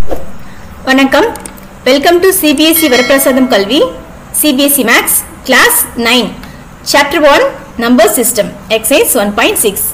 வணக்கம் welcome to CBSE வரப்பிரசாதம் கல்வி CBSE maths class nine chapter one number system exercise one point six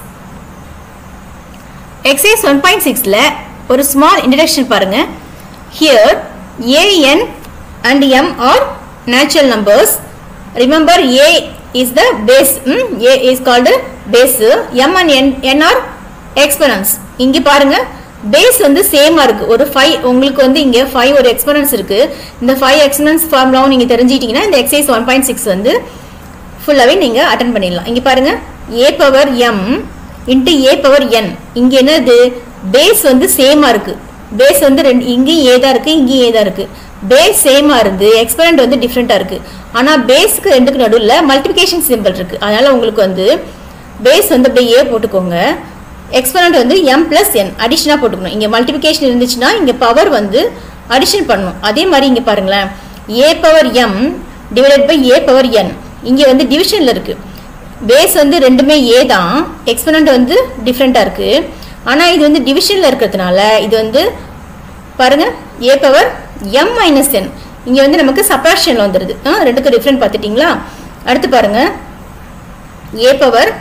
exercise one point சிக்ஸில் ஒரு small introduction பாருங்க here a n and m are natural numbers remember a is the base a is called base m and n n are exponents இங்கே பாருங்க base வந்து சேமா இருக்கு ஒரு five உங்களுக்கு வந்து இங்க ஃபைவ் ஒரு எக்ஸ்பனன்ஸ் இருக்கு இந்த ஃபைவ் எக்ஸ்பனன்ஸ் ஃபார்முலாவும் நீங்க தெரிஞ்சிட்டீங்கன்னா இந்த எக்ஸைஸ் ஒன் பாயிண்ட் சிக்ஸ் வந்து ஃபுல்லாகவே நீங்க அட்டன் பண்ணிடலாம் இங்க பாருங்க a power M into a power n இங்க என்னது பேஸ் வந்து சேமா இருக்கு பேஸ் வந்து ரெண்டு இங்கேயும் ஏ தான் இருக்கு இங்கேயும் ஏ தான் இருக்கு பேஸ் சேமா இருந்து எக்ஸ்பனண்ட் வந்து டிஃப்ரெண்டா இருக்கு ஆனா பேஸ்க்கு ரெண்டுக்கு நடுவில் மல்டிபிகேஷன் சிம்பிள் இருக்கு அதனால உங்களுக்கு வந்து பேஸ் வந்து அப்படியே ஏ போட்டுக்கோங்க எக்ஸ்பனண்ட் வந்து எம் பிளஸ் என் அடிஷனாக போட்டுக்கணும் இங்கே மல்டிபிகேஷன் இருந்துச்சுன்னா இங்கே பவர் வந்து அடிஷன் பண்ணணும் அதே மாதிரி இங்கே பாருங்களேன் a power m divided by a power n இங்கே வந்து டிவிஷனில் இருக்கு பேஸ் வந்து ரெண்டுமே ஏ தான் எக்ஸ்பனண்ட் வந்து டிஃப்ரெண்ட்டாக இருக்கு ஆனால் இது வந்து டிவிஷனில் இருக்கிறதுனால இது வந்து பாருங்க a power m minus n இங்கே வந்து நமக்கு சப்ராக்ஷனில் வந்துடுது ஆ ரெண்டுக்கும் டிஃப்ரெண்ட் பார்த்துட்டிங்களா அடுத்து பாருங்க a power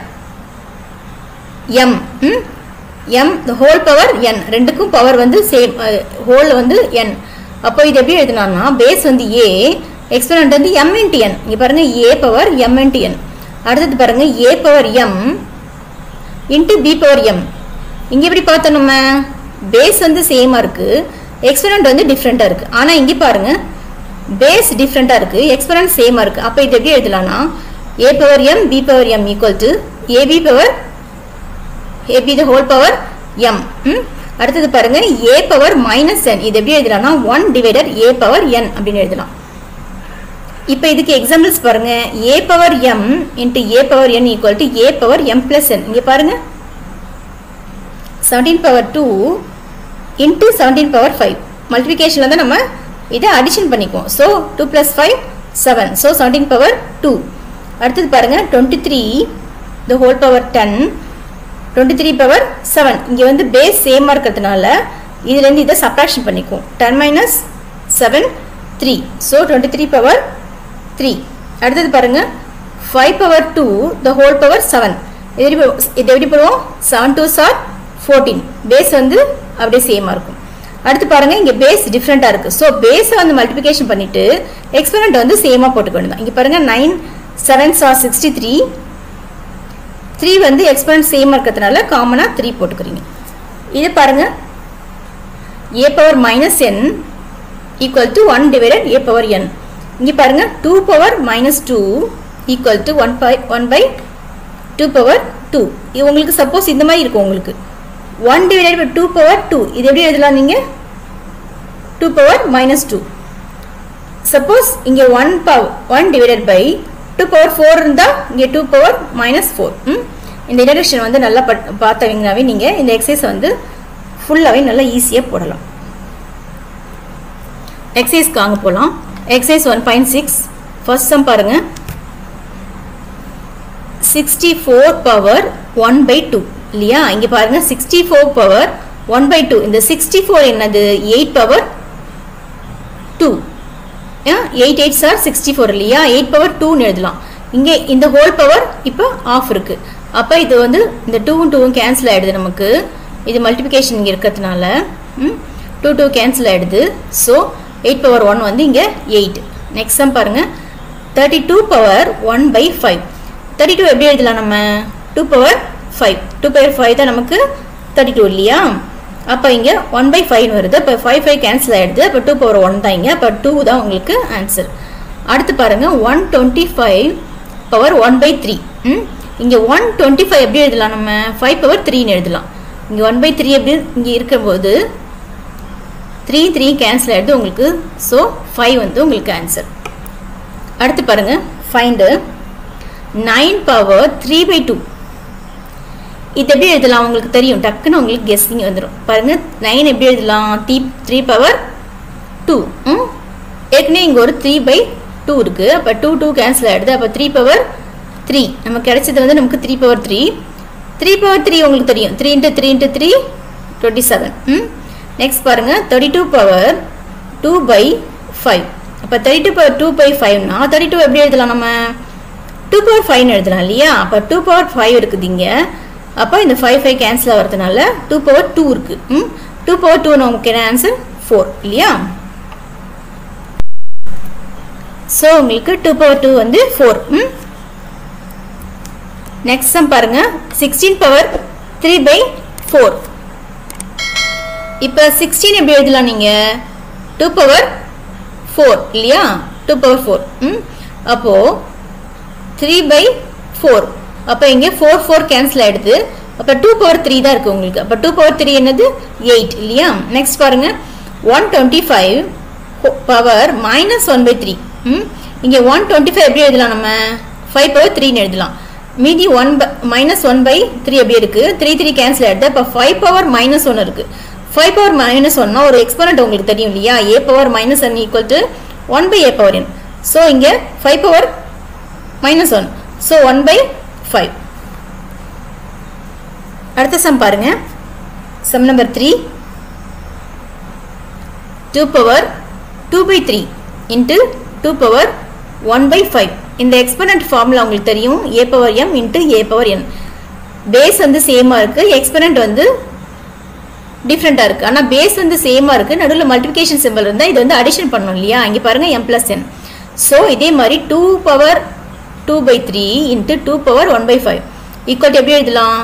m m whole power n ரெண்டுக்கும் பவர் வந்து சேம் ஹோல் வந்து என் அப்போ இது எப்படி எழுதினான்னா பேஸ் வந்து ஏ எக்ஸ்பனண்ட் வந்து எம் இன்ட்டு என் இங்கே பாருங்க a power M into n அடுத்தது பாருங்க a power M into B power m இங்கே எப்படி பார்த்தோம் நம்ம பேஸ் வந்து சேமாக இருக்கு எக்ஸ்பனண்ட் வந்து டிஃப்ரெண்ட்டாக இருக்கு ஆனால் இங்கே பாருங்க பேஸ் டிஃப்ரெண்ட்டாக இருக்கு எக்ஸ்பனண்ட் சேமாக இருக்கு அப்போ இது எப்படி எழுதலாம்னா a power m b power M equal to AB power a b the whole power m அடுத்தது பாருங்க ஏ பவர் மைனஸ் என் இது எப்படி எழுதலாம்னா one divided a power n அப்படின்னு எழுதலாம் இப்போ இதுக்கு எக்ஸாம்பிள்ஸ் பாருங்க a power M into a power n equal to a power m plus n இங்கே பாருங்க seventeen power two into seventeen power five மல்டிபிகேஷனில் தான் நம்ம இதை அடிஷன் பண்ணிக்குவோம் so two plus five seven so seventeen power two அடுத்தது பாருங்க twenty three the whole power ten twenty three power seven இங்கே வந்து பேஸ் சேமாக இருக்கிறதுனால இதுலேருந்து இதை சப்ராக்ஷன் பண்ணிக்குவோம் ten minus seven three so twenty three power three அடுத்தது பாருங்க five power two the whole power seven இது எப்படி இது எப்படி போடுவோம் seven two are fourteen base வந்து அப்படியே சேமாக இருக்கும் அடுத்து பாருங்க இங்கே பேஸ் டிஃப்ரெண்ட்டாக இருக்குது ஸோ பேஸை வந்து மல்டிபிகேஷன் பண்ணிட்டு எக்ஸ்பெரண்ட் வந்து சேமாக போட்டுக்கொண்டு தான் இங்கே பாருங்க nine seven are sixty three three வந்து எக்ஸ்பெரண்ட் சேமாக இருக்கிறதுனால காமனாக த்ரீ போட்டுக்கிறீங்க இது பாருங்க a power minus n equal to one divided a power n இங்கே பாருங்க two power minus two equal to one by one by two power two இது உங்களுக்கு சப்போஸ் இந்த மாதிரி இருக்கும் உங்களுக்கு one divided by two power two இது எப்படி எழுதலாம் நீங்கள் two power minus two suppose இங்கே one power one divided by two power four இருந்தால் இங்கே டூ பவர் மைனஸ் ஃபோர் இந்த இன்ட்ரடக்ஷன் வந்து நல்லா பட் பார்த்தவங்கனாவே நீங்கள் இந்த எக்ஸசைஸ் வந்து ஃபுல்லாகவே நல்லா ஈஸியாக போடலாம் எக்ஸசைஸ்க்கு வாங்க போகலாம் exercise one point six first sum பாருங்கள் sixty four power one by two இல்லையா இங்கே பாருங்கள் sixty four power one by two இந்த சிக்ஸ்டி ஃபோர் என்னது eight power two eight eight are sixty four இல்லையா எயிட் பவர் டூன்னு எழுதலாம் இங்கே இந்த ஹோல் பவர் இப்போ ஆஃப் இருக்கு அப்போ இது வந்து இந்த டூவும் டூவும் கேன்சல் ஆகிடுது நமக்கு இது மல்டிபிகேஷன் இங்கே இருக்கிறதுனால டூ டூ கேன்சல் ஆகிடுது ஸோ எயிட் பவர் ஒன் வந்து இங்கே எயிட் நெக்ஸ்ட் சம் பாருங்கள் thirty two power one by five thirty two எப்படி எழுதலாம் நம்ம two power five two power five தான் நமக்கு தேர்ட்டி டூ இல்லையா அப்போ இங்கே ஒன் பை ஃபைவ் வருது அப்போ ஃபைவ் ஃபைவ் கேன்சல் ஆகிடுது அப்போ டூ பவர் ஒன் தான் இங்கே அப்போ டூ தான் உங்களுக்கு ஆன்சர் அடுத்து பாருங்கள் one twenty five power one by three ம் இங்கே ஒன் டுவெண்ட்டி ஃபைவ் எப்படி எழுதலாம் நம்ம ஃபைவ் பவர் த்ரீன்னு எழுதலாம் இங்கே ஒன் பை த்ரீ எப்படி இங்கே இருக்கும்போது த்ரீ த்ரீ கேன்சல் ஆகிடுது உங்களுக்கு ஸோ ஃபைவ் வந்து உங்களுக்கு ஆன்சர் அடுத்து பாருங்கள் find nine power three by two இது எப்படி எழுதலாம் உங்களுக்கு தெரியும் டக்குன்னு உங்களுக்கு கெஸ்டிங் வந்துடும் பாருங்க நைன் எப்படி எழுதலாம் த்ரீ த்ரீ பவர் டூ ஏற்கனவே இங்கே ஒரு த்ரீ பை டூ இருக்குது அப்போ டூ டூ கேன்சல் ஆகிடுது அப்போ த்ரீ பவர் த்ரீ நமக்கு கிடைச்சது வந்து நமக்கு three power three three power three உங்களுக்கு தெரியும் three into three into three twenty seven ம் நெக்ஸ்ட் பாருங்க thirty two power two by five அப்போ thirty two power two by ஃபைவ்னா தேர்ட்டி டூ எப்படி எழுதலாம் நம்ம டூ பவர் ஃபைவ்னு எழுதலாம் இல்லையா அப்போ டூ பவர் ஃபைவ் இருக்குது இங்கே அப்போ இந்த ஃபைவ் ஃபைவ் கேன்சல் ஆகிறதுனால டூ பவர் டூ இருக்குது ம் டூ பவர் டூ நமக்கு என்ன ஆன்சர் ஃபோர் இல்லையா ஸோ உங்களுக்கு டூ பவர் டூ வந்து ஃபோர் ம் நெக்ஸ்ட் சம் பாருங்க sixteen power three by four இப்போ சிக்ஸ்டீன் எப்படி எழுதலாம் நீங்கள் டூ பவர் ஃபோர் இல்லையா டூ பவர் ஃபோர் ம் அப்போது த்ரீ பை ஃபோர் அப்போ இங்கே ஃபோர் ஃபோர் கேன்சல் ஆகிடுது அப்போ டூ பவர் த்ரீ தான் இருக்குது உங்களுக்கு அப்போ டூ பவர் த்ரீ என்னது எயிட் இல்லையா நெக்ஸ்ட் பாருங்கள் one twenty five power minus one by three ம் இங்கே ஒன் டுவெண்ட்டி ஃபைவ் எப்படி எழுதலாம் நம்ம ஃபைவ் பவர் த்ரீன்னு எழுதலாம் மீதி one by minus one by three எப்படி இருக்குது த்ரீ த்ரீ கேன்சல் ஆகிடுது அப்போ ஃபைவ் பவர் மைனஸ் ஒன் இருக்குது ஃபைவ் பவர் மைனஸ் ஒன்னா ஒரு எக்ஸ்போனண்ட் உங்களுக்கு தெரியும் இல்லையா a power minus one equal to one by a power n so இங்கே five power minus one so one by five அடுத்த சம் பாருங்க sum number three two power two by three into two power one by five இந்த exponent formula உங்களுக்கு தெரியும் a power M into a power n base வந்து சேமாக இருக்குது exponent வந்து டிஃப்ரெண்ட்டாக இருக்குது ஆனால் பேஸ் வந்து சேமாக இருக்குது நடுவில் மல்டிபிகேஷன் சிம்பிள் இருந்தால் இது வந்து அடிஷன் பண்ணணும் இல்லையா இங்கே பாருங்கள் எம் ப்ளஸ் என் ஸோ இதே மாதிரி two power two by three into two power one by five equal எப்படி எழுதலாம்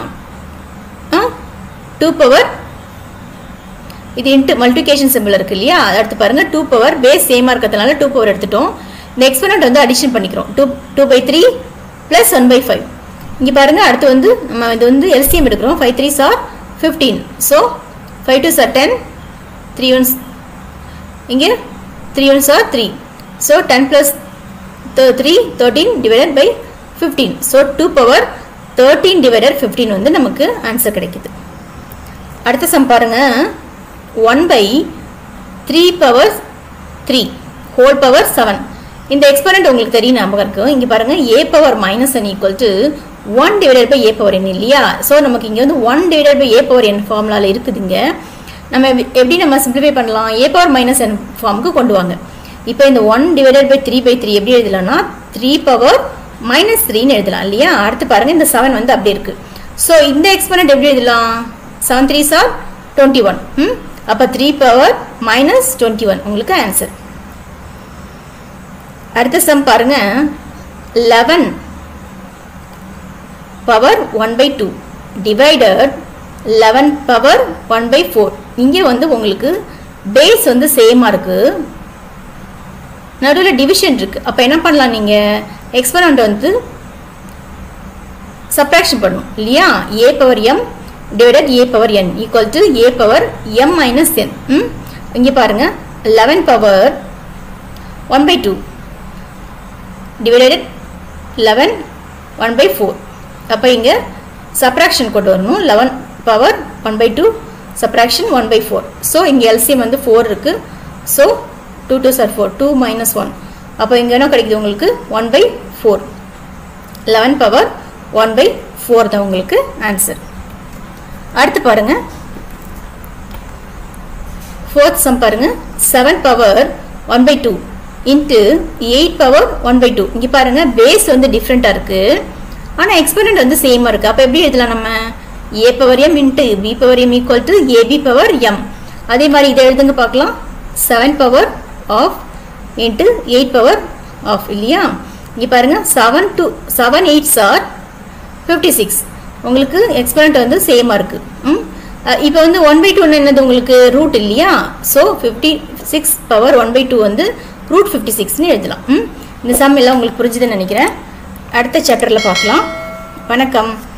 டூ பவர் இது இன்ட்டு மல்டிபிகேஷன் சிம்பிள் இருக்குது இல்லையா அடுத்து பாருங்கள் டூ பவர் பேஸ் சேமாக இருக்கிறதுனால டூ பவர் எடுத்துட்டோம் இந்த எக்ஸ்பனண்ட் வந்து அடிஷன் பண்ணிக்கிறோம் two two by three plus one by five இங்கே பாருங்கள் அடுத்து வந்து நம்ம இது வந்து எல்சிஎம் எடுக்கிறோம் five three are fifteen so five two are ten three ones இங்கே three ones are three so ten plus three thirteen divided by fifteen so two power thirteen divided fifteen வந்து நமக்கு ஆன்சர் கிடைக்குது அடுத்த sum பாருங்க one by three power three whole power seven இந்த exponent உங்களுக்கு தெரியும் ஞாபகம் இருக்கும் இங்கே பாருங்க a power minus n equal to one divided by a power n இல்லையா ஸோ நமக்கு இங்கே வந்து one divided by a power n ஃபார்முலாவில் இருக்குதுங்க நம்ம எப்படி நம்ம சிம்பிளிஃபை பண்ணலாம் ஏ பவர் மைனஸ் என் ஃபார்முக்கு கொண்டு வாங்க இப்போ இந்த one divided by three by three எப்படி எழுதலாம்னா த்ரீ பவர் மைனஸ் த்ரீன்னு எழுதலாம் இல்லையா அடுத்து பாருங்க இந்த செவன் வந்து அப்படி இருக்கு ஸோ இந்த எக்ஸ்பனண்ட் எப்படி எழுதலாம் seven three are twenty one ம் அப்போ three power minus twenty one உங்களுக்கு ஆன்சர் அடுத்த சம் பாருங்க eleven power one by two divided eleven power one by four இங்கே வந்து உங்களுக்கு பேஸ் வந்து சேமாக இருக்குது நடுவில் டிவிஷன் இருக்குது அப்போ என்ன பண்ணலாம் நீங்கள் எக்ஸ்பனண்ட் வந்து சப்ராக்ஷன் பண்ணணும் இல்லையா a power m divided a power n equal to a power m minus n ம் இங்கே பாருங்கள் eleven power one by two divided eleven one by four அப்போ இங்கே சப்ராக்ஷன் கொண்டு வரணும் eleven power one by two subtraction one by four so இங்கே LCM வந்து four இருக்குது so two two are four two minus one அப்போ இங்கே என்ன கிடைக்குது உங்களுக்கு one by four eleven power one by four தான் உங்களுக்கு ஆன்சர் அடுத்து பாருங்க ஃபோர்த் சம் பாருங்க seven power one by two into eight power one by two இங்கே பாருங்க பேஸ் வந்து டிஃப்ரெண்ட்டாக இருக்குது ஆனால் எக்ஸ்பெரிமெண்ட் வந்து சேமாக இருக்குது அப்போ எப்படி எழுதலாம் நம்ம A power M into B power M equal to AB power M அதே மாதிரி இதை எழுதுங்க பார்க்கலாம் seven power of into eight power of இல்லையா இங்கே பாருங்கள் seven two seven eight sir fifty six உங்களுக்கு எக்ஸ்பெரிமெண்ட் வந்து சேமாக இருக்குது ம் இப்போ வந்து ஒன் பை டூன்னு என்னது உங்களுக்கு ரூட் இல்லையா so fifty six power one by two வந்து ரூட் ஃபிஃப்டி சிக்ஸ்னு எழுதலாம் ம் இந்த சம் எல்லாம் உங்களுக்கு புரிஞ்சுதுன்னு நினைக்கிறேன் அடுத்த சாப்டரில் பார்க்கலாம் வணக்கம்